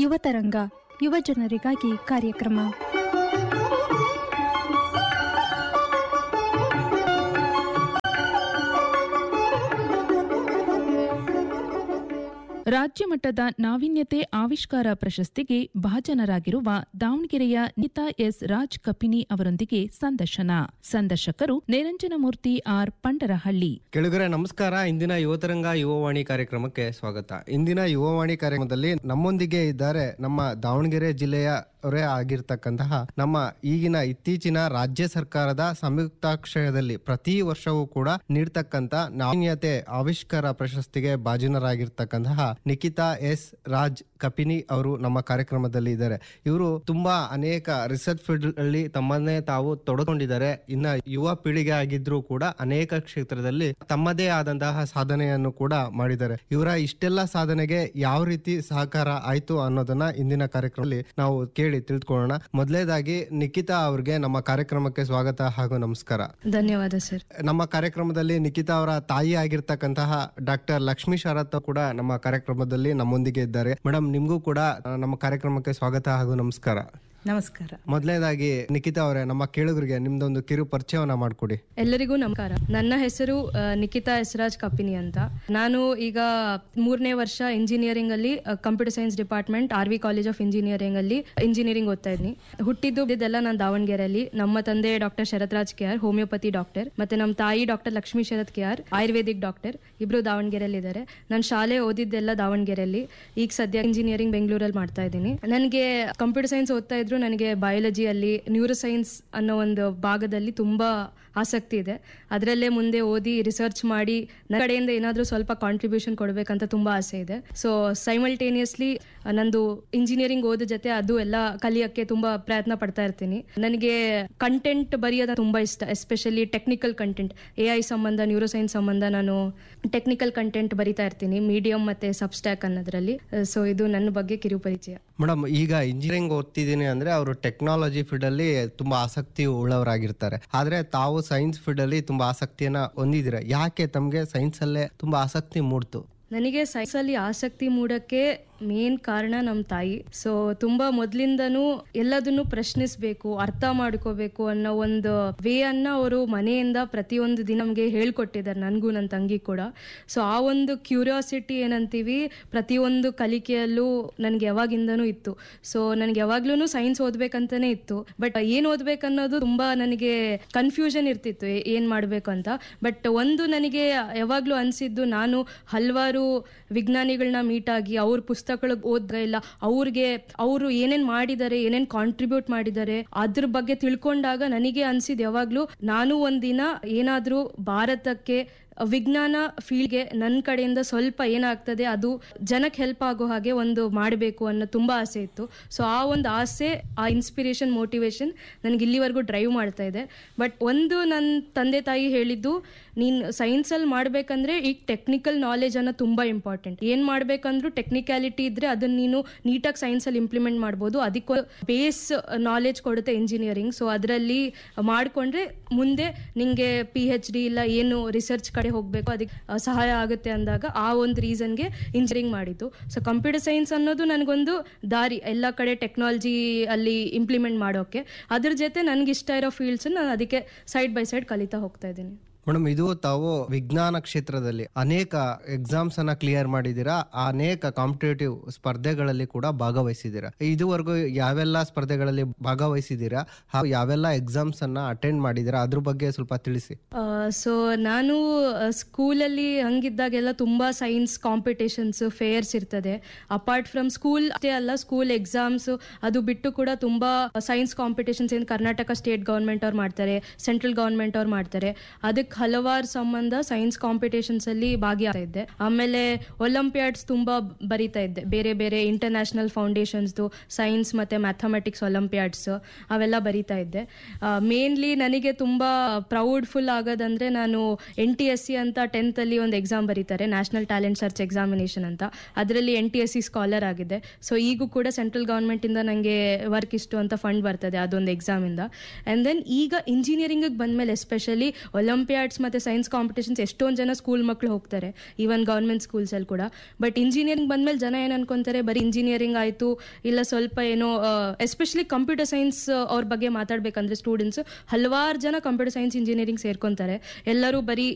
ಯುವತರಂಗ ಯುವ ಜನರಿಗಾಗಿ ಕಾರ್ಯಕ್ರಮ ರಾಜ್ಯ ಮಟ್ಟದ ನಾವೀನ್ಯತೆ ಆವಿಷ್ಕಾರ ಪ್ರಶಸ್ತಿಗೆ ಭಾಜನರಾಗಿರುವ ದಾವಣಗೆರೆಯ ನಿತಾ ಎಸ್ ರಾಜ್ ಕಪಿನಿ ಅವರೊಂದಿಗೆ ಸಂದರ್ಶನ ಸಂದರ್ಶಕರು ನಿರಂಜನಮೂರ್ತಿ ಆರ್ ಪಂಡರಹಳ್ಳಿ ಕೆಳಗರೆ ನಮಸ್ಕಾರ ಇಂದಿನ ಯುವತರಂಗ ಯುವವಾಣಿ ಕಾರ್ಯಕ್ರಮಕ್ಕೆ ಸ್ವಾಗತ ಇಂದಿನ ಯುವವಾಣಿ ಕಾರ್ಯಕ್ರಮದಲ್ಲಿ ನಮ್ಮೊಂದಿಗೆ ಇದ್ದಾರೆ ನಮ್ಮ ದಾವಣಗೆರೆ ಜಿಲ್ಲೆಯ ಅವರೇ ಆಗಿರ್ತಕ್ಕಂತಹ ನಮ್ಮ ಈಗಿನ ಇತ್ತೀಚಿನ ರಾಜ್ಯ ಸರ್ಕಾರದ ಸಂಯುಕ್ತಾಶ್ರಯದಲ್ಲಿ ಪ್ರತಿ ವರ್ಷವೂ ಕೂಡ ನೀಡ್ತಕ್ಕಂತ ನಾಣ್ಯತೆ ಆವಿಷ್ಕಾರ ಪ್ರಶಸ್ತಿಗೆ ಭಾಜನರಾಗಿರ್ತಕ್ಕಂತಹ ನಿಖಿತಾ ಎಸ್ ರಾಜ್ ಕಪಿನಿ ಅವರು ನಮ್ಮ ಕಾರ್ಯಕ್ರಮದಲ್ಲಿ ಇದ್ದಾರೆ ಇವರು ತುಂಬಾ ಅನೇಕ ರಿಸರ್ಚ್ ಫೀಲ್ಡ್ ಅಲ್ಲಿ ತಮ್ಮನ್ನೇ ತಾವು ತೊಡಕೊಂಡಿದ್ದಾರೆ ಇನ್ನ ಯುವ ಪೀಳಿಗೆ ಆಗಿದ್ರು ಕೂಡ ಅನೇಕ ಕ್ಷೇತ್ರದಲ್ಲಿ ತಮ್ಮದೇ ಆದಂತಹ ಸಾಧನೆಯನ್ನು ಕೂಡ ಮಾಡಿದ್ದಾರೆ ಇವರ ಇಷ್ಟೆಲ್ಲ ಸಾಧನೆಗೆ ಯಾವ ರೀತಿ ಸಹಕಾರ ಆಯ್ತು ಅನ್ನೋದನ್ನ ಇಂದಿನ ಕಾರ್ಯಕ್ರಮದಲ್ಲಿ ನಾವು ಕೇಳಿ ತಿಳ್ಕೊಳ್ಳೋಣ ಮೊದಲೇದಾಗಿ ನಿಖಿತಾ ಅವ್ರಿಗೆ ನಮ್ಮ ಕಾರ್ಯಕ್ರಮಕ್ಕೆ ಸ್ವಾಗತ ಹಾಗೂ ನಮಸ್ಕಾರ ಧನ್ಯವಾದ ಸರ್ ನಮ್ಮ ಕಾರ್ಯಕ್ರಮದಲ್ಲಿ ನಿಖಿತಾ ಅವರ ತಾಯಿ ಆಗಿರ್ತಕ್ಕಂತಹ ಡಾಕ್ಟರ್ ಲಕ್ಷ್ಮೀ ಶರತ್ ಕೂಡ ನಮ್ಮ ಕಾರ್ಯಕ್ರಮದಲ್ಲಿ ನಮ್ಮೊಂದಿಗೆ ಇದ್ದಾರೆ ಮೇಡಮ್ ನಿಮ್ಗೂ ಕೂಡ ಆ, ನಮ್ಮ ಕಾರ್ಯಕ್ರಮಕ್ಕೆ ಸ್ವಾಗತ ಹಾಗೂ ನಮಸ್ಕಾರ ನಮಸ್ಕಾರ ಮೊದಲನೇದಾಗಿ ನಿಖಿತಾ ಅವರೇ ನಮ್ಮ ಕೇಳುಗರಿಗೆ ನಿಮ್ದೊಂದು ಕಿರು ಪರಿಚಯವನ್ನ ಮಾಡಿಕೊಡಿ ಎಲ್ಲರಿಗೂ ನಮಸ್ಕಾರ ನನ್ನ ಹೆಸರು ಆ, ನಿಖಿತಾ ಎಸ್ರಾಜ್ ಕಪಿನಿ ಅಂತ ನಾನು ಈಗ ಮೂರನೇ ವರ್ಷ ಇಂಜಿನಿಯರಿಂಗ್ ಅಲ್ಲಿ computer science department R V college of engineering ಅಲ್ಲಿ ಇಂಜಿನಿಯರಿಂಗ್ ಓದ್ತಾ ಇದ್ದೀನಿ ಹುಟ್ಟಿದ್ದು ಇದೆಲ್ಲ ನಾನು ದಾವಣಗೆರೆಯಲ್ಲಿ ನಮ್ಮ ತಂದೆ doctor Sharathraj K R homeopathy doctor ಮತ್ತೆ ನಮ್ಮ ತಾಯಿ doctor Lakshmi Sharath K R ayurvedic doctor ಇಬ್ರು ದಾವಣಗೆರೆಯಲ್ಲಿ ಇದ್ದಾರೆ ನಾನು ಶಾಲೆ ಓದಿದ್ದೆಲ್ಲ ದಾವಣಗೆರೆಯಲ್ಲಿ ಈಗ ಸದ್ಯ ಇಂಜಿನಿಯರಿಂಗ್ ಬೆಂಗಳೂರಲ್ಲಿ ಮಾಡ್ತಾ ಇದ್ದೀನಿ ನನಗೆ ಕಂಪ್ಯೂಟರ್ ಸೈನ್ಸ್ ಓದ್ತಾ ಇದ್ರು ನನಗೆ ಬಯಾಲಜಿಯಲ್ಲಿ ನ್ಯೂರೋ ಸೈನ್ಸ್ ಅನ್ನೋ ಒಂದು ಭಾಗದಲ್ಲಿ ತುಂಬಾ ಆಸಕ್ತಿ ಇದೆ ಅದರಲ್ಲೇ ಮುಂದೆ ಓದಿ ರಿಸರ್ಚ್ ಮಾಡಿ ನನ್ನ ಕಡೆಯಿಂದ ಏನಾದರೂ ಸ್ವಲ್ಪ ಕಾಂಟ್ರಿಬ್ಯೂಷನ್ ಕೊಡಬೇಕಂತ ತುಂಬಾ ಆಸೆ ಇದೆ ಸೊ ಸೈಮಲ್ಟೇನಿಯಸ್ಲಿ ನಂದು ಇಂಜಿನಿಯರಿಂಗ್ ಓದ ಜೊತೆ ಅದು ಎಲ್ಲ ಕಲಿಯಕ್ಕೆ ತುಂಬಾ ಪ್ರಯತ್ನ ಪಡ್ತಾ ಇರ್ತೀನಿ ನನಗೆ ಕಂಟೆಂಟ್ ಬರೆಯೋದು ತುಂಬಾ ಇಷ್ಟ especially technical content A I ಸಂಬಂಧ ನ್ಯೂರೋ ಸೈನ್ಸ್ ಸಂಬಂಧ ನಾನು ಟೆಕ್ನಿಕಲ್ ಕಂಟೆಂಟ್ ಬರಿತಾ ಇರ್ತೀನಿ ಮೀಡಿಯಂ ಮತ್ತೆ ಸಬ್ಸ್ಟ್ಯಾಕ್ ಅನ್ನೋದ್ರಲ್ಲಿ ಸೊ ಇದು ನನ್ನ ಬಗ್ಗೆ ಕಿರು ಪರಿಚಯ ಮೇಡಮ್ ಈಗ ಇಂಜಿನಿಯರಿಂಗ್ ಓದ್ತಿದ್ದೀನಿ ಅಂದ್ರೆ ಅವರು ಟೆಕ್ನಾಲಜಿ ಫೀಲ್ಡ್ ಅಲ್ಲಿ ತುಂಬಾ ಆಸಕ್ತಿ ಉಳ್ಳವರಾಗಿರ್ತಾರೆ ಆದ್ರೆ ತಾವು ಸೈನ್ಸ್ ಫೀಲ್ಡ್ ಅಲ್ಲಿ ತುಂಬಾ ಆಸಕ್ತಿಯನ್ನ ಹೊಂದಿದ್ದೀರಾ ಯಾಕೆ ತಮ್ಗೆ ಸೈನ್ಸ್ ಅಲ್ಲೇ ತುಂಬಾ ಆಸಕ್ತಿ ಮೂಡ್ತು ನನಗೆ ಸೈನ್ಸ್ ಅಲ್ಲಿ ಆಸಕ್ತಿ ಮೂಡಕ್ಕೆ ಮೇನ್ ಕಾರಣ ನಮ್ಮ ತಾಯಿ ಸೊ ತುಂಬಾ ಮೊದ್ಲಿಂದನೂ ಎಲ್ಲದನ್ನು ಪ್ರಶ್ನಿಸ್ಬೇಕು ಅರ್ಥ ಮಾಡ್ಕೋಬೇಕು ಅನ್ನೋ ಒಂದು ವೇ ಅನ್ನ ಅವರು ಮನೆಯಿಂದ ಪ್ರತಿಯೊಂದು ದಿನ ನಮಗೆ ಹೇಳ್ಕೊಟ್ಟಿದ್ದಾರೆ ನನಗೂ ನನ್ನ ತಂಗಿ ಕೂಡ ಸೊ ಆ ಒಂದು ಕ್ಯೂರಿಯಾಸಿಟಿ ಏನಂತೀವಿ ಪ್ರತಿಯೊಂದು ಕಲಿಕೆಯಲ್ಲೂ ನನಗೆ ಯಾವಾಗಿಂದನೂ ಇತ್ತು ಸೊ ನನಗೆ ಯಾವಾಗ್ಲೂ ಸೈನ್ಸ್ ಓದ್ಬೇಕಂತಾನೆ ಇತ್ತು ಬಟ್ ಏನ್ ಓದ್ಬೇಕನ್ನೋದು ತುಂಬಾ ನನಗೆ ಕನ್ಫ್ಯೂಷನ್ ಇರ್ತಿತ್ತು ಏ- ಏನ್ ಮಾಡ್ಬೇಕು ಅಂತ ಬಟ್ ಒಂದು ನನಗೆ ಯಾವಾಗ್ಲೂ ಅನ್ಸಿದ್ದು ನಾನು ಹಲವಾರು ವಿಜ್ಞಾನಿಗಳನ್ನ ಮೀಟ್ ಆಗಿ ಅವ್ರ ಪುಸ್ತಕಗಳು ಓದ್ಗ ಇಲ್ಲ ಅವ್ರಿಗೆ ಅವರು ಏನೇನ್ ಮಾಡಿದ್ದಾರೆ ಏನೇನ್ ಕಾಂಟ್ರಿಬ್ಯೂಟ್ ಮಾಡಿದ್ದಾರೆ ಅದ್ರ ಬಗ್ಗೆ ತಿಳ್ಕೊಂಡಾಗ ನನಗೆ ಅನ್ಸಿದ್ ಯಾವಾಗ್ಲೂ ನಾನು ಒಂದಿನ ಏನಾದ್ರೂ ಭಾರತಕ್ಕೆ ವಿಜ್ಞಾನ ಫೀಲ್ಡ್ಗೆ ನನ್ನ ಕಡೆಯಿಂದ ಸ್ವಲ್ಪ ಏನಾಗ್ತದೆ ಅದು ಜನಕ್ಕೆ ಹೆಲ್ಪ್ ಆಗೋ ಹಾಗೆ ಒಂದು ಮಾಡಬೇಕು ಅನ್ನೋ ತುಂಬಾ ಆಸೆ ಇತ್ತು ಸೊ ಆ ಒಂದು ಆಸೆ ಆ ಇನ್ಸ್ಪಿರೇಷನ್ ಮೋಟಿವೇಶನ್ ನನಗೆ ಇಲ್ಲಿವರೆಗೂ ಡ್ರೈವ್ ಮಾಡ್ತಾ ಇದೆ ಬಟ್ ಒಂದು ನನ್ನ ತಂದೆ ತಾಯಿ ಹೇಳಿದ್ದು ನೀನು ಸೈನ್ಸಲ್ಲಿ ಮಾಡಬೇಕಂದ್ರೆ ಈಗ ಟೆಕ್ನಿಕಲ್ ನಾಲೆಜ್ ಅನ್ನೋ ತುಂಬ ಇಂಪಾರ್ಟೆಂಟ್ ಏನು ಮಾಡಬೇಕಂದ್ರೂ ಟೆಕ್ನಿಕ್ಯಾಲಿಟಿ ಇದ್ರೆ ಅದನ್ನ ನೀನು ನೀಟಾಗಿ ಸೈನ್ಸಲ್ಲಿ ಇಂಪ್ಲಿಮೆಂಟ್ ಮಾಡ್ಬೋದು ಅದಕ್ಕೆ ಬೇಸ್ ನಾಲೆಜ್ ಕೊಡುತ್ತೆ ಇಂಜಿನಿಯರಿಂಗ್ ಸೊ ಅದರಲ್ಲಿ ಮಾಡಿಕೊಂಡ್ರೆ ಮುಂದೆ ನಿಂಗೆ ಪಿ ಎಚ್ ಡಿ ಇಲ್ಲ ಏನು ರಿಸರ್ಚ್ ಕಡೆ ಹೋಗಬೇಕು ಅದಕ್ಕೆ ಆ, ಸಹಾಯ ಆಗುತ್ತೆ ಅಂದಾಗ ಆ ಒಂದು ರೀಸನ್ಗೆ ಇಂಜಿನಿಯರಿಂಗ್ ಮಾಡಿದ್ದು ಸೊ ಕಂಪ್ಯೂಟರ್ ಸೈನ್ಸ್ ಅನ್ನೋದು ನನಗೊಂದು ದಾರಿ ಎಲ್ಲ ಕಡೆ ಟೆಕ್ನಾಲಜಿ ಅಲ್ಲಿ ಇಂಪ್ಲಿಮೆಂಟ್ ಮಾಡೋಕೆ ಅದ್ರ ಜೊತೆ ನನಗೆ ಇಷ್ಟ ಇರೋ ಫೀಲ್ಡ್ಸ್ ನಾನು ಅದಕ್ಕೆ ಸೈಡ್ ಬೈ ಸೈಡ್ ಕಲಿತಾ ಹೋಗ್ತಾ ಇದ್ದೀನಿ ಮೇಡಮ್ ಇದು ತಾವು ವಿಜ್ಞಾನ ಕ್ಷೇತ್ರದಲ್ಲಿ ಅನೇಕ ಎಕ್ಸಾಮ್ಸ್ ಅನ್ನ ಕ್ಲಿಯರ್ ಮಾಡಿದ್ದೀರಾ ಅನೇಕ ಕಾಂಪಿಟೇಟಿವ್ ಸ್ಪರ್ಧೆಗಳಲ್ಲಿ ಕೂಡ ಭಾಗವಹಿಸಿದ್ದೀರಾ ಇದುವರೆಗೂ ಯಾವೆಲ್ಲ ಸ್ಪರ್ಧೆಗಳಲ್ಲಿ ಭಾಗವಹಿಸಿದ್ದೀರಾ ಹಾಗೂ ಯಾವೆಲ್ಲ ಎಕ್ಸಾಮ್ಸ್ ಅನ್ನ ಅಟೆಂಡ್ ಮಾಡಿದ್ದೀರಾ ಅದ್ರ ಬಗ್ಗೆ ಸ್ವಲ್ಪ ತಿಳಿಸಿ ಸೊ ನಾನು ಸ್ಕೂಲಲ್ಲಿ ಹಂಗಿದ್ದಾಗೆಲ್ಲ ತುಂಬ ಸೈನ್ಸ್ ಕಾಂಪಿಟೇಷನ್ಸ್ ಫೇರ್ಸ್ ಇರ್ತದೆ ಅಪಾರ್ಟ್ ಫ್ರಮ್ ಸ್ಕೂಲ್ ಅಷ್ಟೇ ಅಲ್ಲ ಸ್ಕೂಲ್ ಎಕ್ಸಾಮ್ಸ್ ಅದು ಬಿಟ್ಟು ಕೂಡ ತುಂಬ ಸೈನ್ಸ್ ಕಾಂಪಿಟೇಷನ್ಸ್ ಏನು ಕರ್ನಾಟಕ ಸ್ಟೇಟ್ ಗೌರ್ಮೆಂಟ್ ಅವ್ರು ಮಾಡ್ತಾರೆ ಸೆಂಟ್ರಲ್ ಗೌರ್ಮೆಂಟ್ ಅವ್ರು ಮಾಡ್ತಾರೆ ಅದಕ್ಕೆ ಹಲವಾರು ಸಂಬಂಧ ಸೈನ್ಸ್ ಕಾಂಪಿಟೇಷನ್ಸ್ ಅಲ್ಲಿ ಭಾಗಿಯಾಗ್ತಾ ಇದ್ದೆ ಆಮೇಲೆ ಒಲಿಂಪಿಯಾಡ್ಸ್ ತುಂಬಾ ಬರಿತಾ ಇದ್ದೆ ಬೇರೆ ಬೇರೆ ಇಂಟರ್ನ್ಯಾಷನಲ್ ಫೌಂಡೇಶನ್ಸ್ದು ಸೈನ್ಸ್ ಮತ್ತೆ ಮ್ಯಾಥಮೆಟಿಕ್ಸ್ ಒಲಿಂಪಿಯಾಡ್ಸ್ ಅವೆಲ್ಲ ಬರಿತಾ ಇದ್ದೆ ಮೇನ್ಲಿ ನನಗೆ ತುಂಬಾ ಪ್ರೌಡ್ಫುಲ್ ಆಗೋದಂದ್ರೆ ನಾನು ಎನ್ ಟಿ ಎಸ್ ಸಿ ಅಂತ ಟೆಂತ್ ಅಲ್ಲಿ ಒಂದು ಎಕ್ಸಾಮ್ ಬರೀತಾರೆ ನ್ಯಾಷನಲ್ ಟ್ಯಾಲೆಂಟ್ ಸರ್ಚ್ ಎಕ್ಸಾಮಿನೇಷನ್ ಅಂತ ಅದರಲ್ಲಿ N T S C scholar ಆಗಿದೆ ಸೊ ಈಗೂ ಕೂಡ ಸೆಂಟ್ರಲ್ ಗೌರ್ಮೆಂಟ್ ಇಂದ ನನಗೆ ವರ್ಕ್ ಇಷ್ಟು ಅಂತ ಫಂಡ್ ಬರ್ತದೆ ಅದೊಂದು ಎಕ್ಸಾಮ್ ಇಂದ ಅಂಡ್ ದೆನ್ ಈಗ ಇಂಜಿನಿಯರಿಂಗ್ ಬಂದ್ಮೇಲೆ ಎಸ್ಪೆಷಲಿ ಒಲಿಂಪಿಯಾಡ್ ಒಲಿಂಪಿಯಾಡ್ಸ್ ಮತ್ತು ಸೈನ್ಸ್ ಕಾಂಪಿಟೇಷನ್ಸ್ ಎಷ್ಟೊಂದು ಜನ ಸ್ಕೂಲ್ ಮಕ್ಕಳು ಹೋಗ್ತಾರೆ ಈವನ್ ಗೌರ್ಮೆಂಟ್ ಸ್ಕೂಲ್ಸಲ್ಲಿ ಕೂಡ ಬಟ್ ಇಂಜಿನಿಯರಿಂಗ್ ಬಂದಮೇಲೆ ಜನ ಏನು ಅನ್ಕೊಂತಾರೆ ಬರೀ ಇಂಜಿನಿಯರಿಂಗ್ ಆಯಿತು ಇಲ್ಲ ಸ್ವಲ್ಪ ಏನೋ ಎಸ್ಪೆಷಲಿ ಕಂಪ್ಯೂಟರ್ ಸೈನ್ಸ್ ಅವ್ರ ಬಗ್ಗೆ ಮಾತಾಡಬೇಕಂದ್ರೆ ಸ್ಟೂಡೆಂಟ್ಸ್ ಹಲವಾರು ಜನ ಕಂಪ್ಯೂಟರ್ ಸೈನ್ಸ್ ಇಂಜಿನಿಯರಿಂಗ್ ಸೇರ್ಕೊಂತಾರೆ ಎಲ್ಲರೂ ಬರೀ